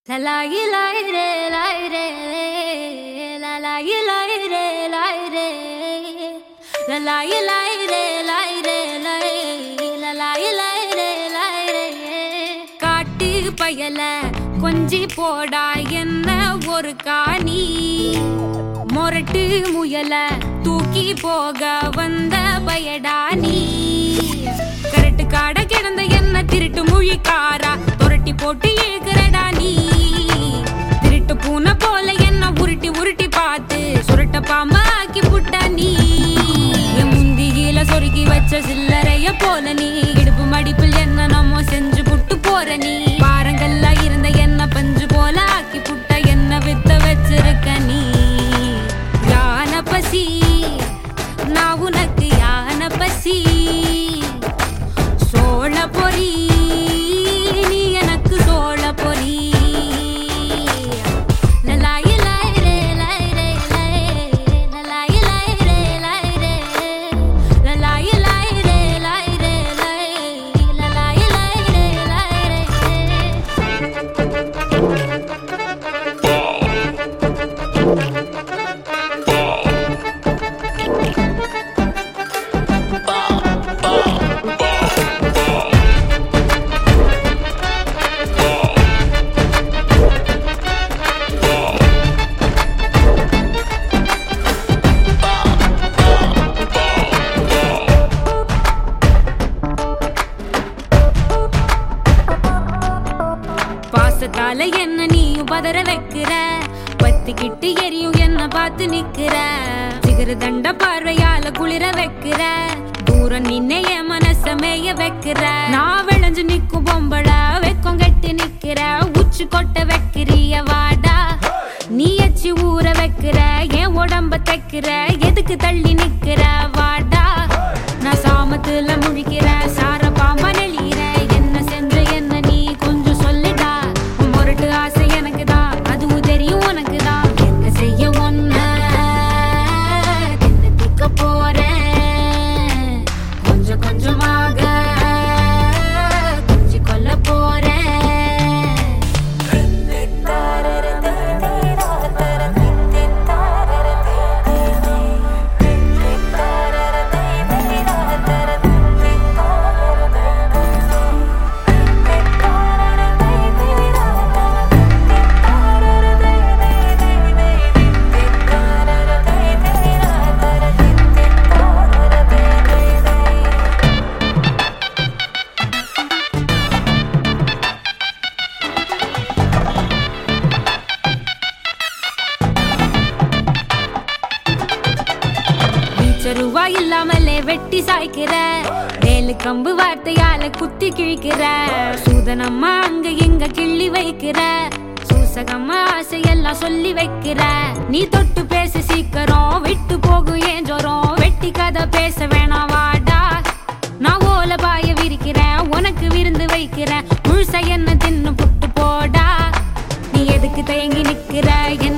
La la yi la yi re la yi re la la yi la yi re la yi re la la yi la yi re la yi re la yi la la yi la yi re la yi re காட்டு பயல கொஞ்சி போடா என்ன ஒரு காணி மொரட்டு முயல தூக்கி போக வந்த பயடா நீ கரட்டு காட கிடந்த என்ன திருட்டு முழிக்காரா துரட்டி போட்டு இழுக்கிறடா நீ திருட்டு பூனை போல என்ன உருட்டி உருட்டி பார்த்து சுருட்ட பாம்பா ஆக்கி புட்ட நீ என் முந்தியில சொருகி வச்ச சில்லறைய போல நீ இடுப்பு மடிப்பில் என்ன நம்ம செஞ்சு புட்டு போற நீ பாரங்கள்ல இருந்த என்ன பஞ்சு போல ஆக்கி புட்ட என்ன வித்த வச்சிருக்க நீ யான பசி நான் உனக்கு யான பசி சோழ பொறி நீ எனக்கு சோழ பொறி லலாயி லாய் ரே லாய் ரே லாய். லலாயி லாய் ரே லாய் ரே. லலாயி லாய் ரே லாய் ரே லாய். லலாயி லாய் ரே லாய் ரே. பாசத்தால என்ன நீயும் பதற வைக்கிற பத்திக்கிட்டு எரியும் என்ன பார்த்து நிக்கிற சிகர தண்ட பார்வையால குளிர வைக்கிற தூரம் நின்ன என் மனச மேய வைக்கிற நான் விளைஞ்சு நிக்கும் பொம்பள வெக்கம் கட்டி நிக்கிற உச்சி கொட்ட வைக்கிறிய வாடா நீ எச்சி ஊற வைக்கிற என் உடம்ப தைக்கிற எதுக்கு தள்ளி நிக்கிற வாடா நான் சாமத்துல முழிக்கிற சார பாம்பா நெளியிற என்ன செஞ்ச என்ன நீ கொஞ்சம் சொல்லுடா உன் முரட்டு ஆசை எனக்கு தான் அதுவும் தெரியும் உனக்கு தான் என்ன செய்ய ஒன்ன திக்க போறேன் கொஞ்சம் கொஞ்சமாக கொஞ்சி கொல்ல போறேன் வீச்சருவா இல்லாமலே வெட்டி சாய்க்கிற வேலு கம்பு வார்த்தையால குத்தி கிழிக்கிற சூதனம்மா அங்க இங்க கிள்ளி வைக்கிற சூசகம்மா ஆசையெல்லாம் சொல்லி வைக்கிற நீ தொட்டு பேச சீக்கிரம் விட்டு போகும் ஏன் ஜோரம் வெட்டி கதை பேச வேணாம் வாடா நான் ஓல பாய விரிக்கிறேன் உனக்கு விருந்து வைக்கிறேன் முழுசா என்ன தின்னு புட்டு போடா நீ எதுக்கு தயங்கி நிக்கிற என்ன